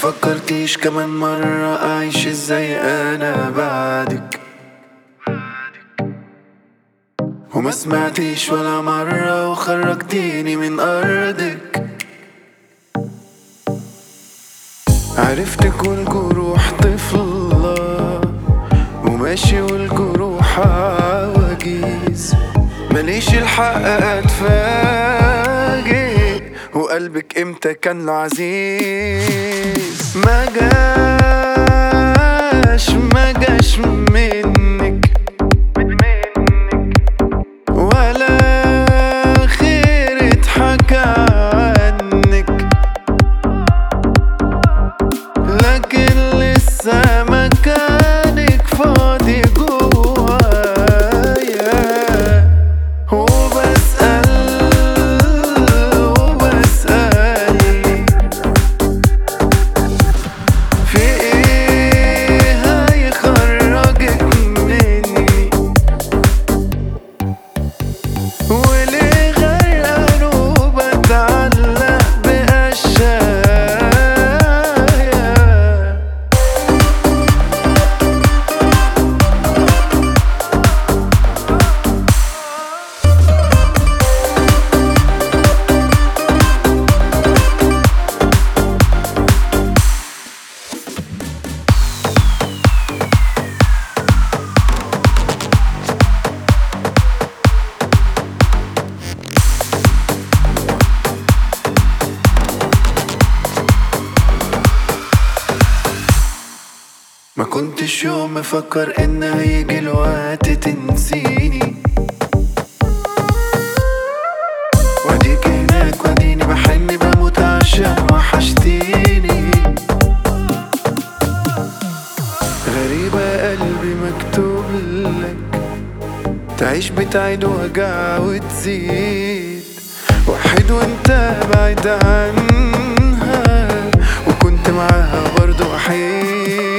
فكرتيش كمان مرة أعيش ازاي أنا بعدك وما سمعتيش ولا مرة وخرجتيني من أرضك عرفتك والجروح طفلة وماشي والجروح عواجيز ماليش الحق اتفاجئ وقلبك امتى كان له عزيز ما جاش ما جاش منك ولا خير اتحكى عنك لكن لسه مكانك فاضي جوايا وبسأل وبسأل في ايه هيخرجك مني وليه غرقان وبتعلق بقشايا ما كنتش يوم مفكر ان هيجي الوقت تنسيني واديك هناك واديني بحن بموت عشان وحشتيني غريبة قلبي مكتوب لك تعيش بتعيد وجع وتزيد وحيد وانت بعيد عنها وكنت معاها برضو وحيد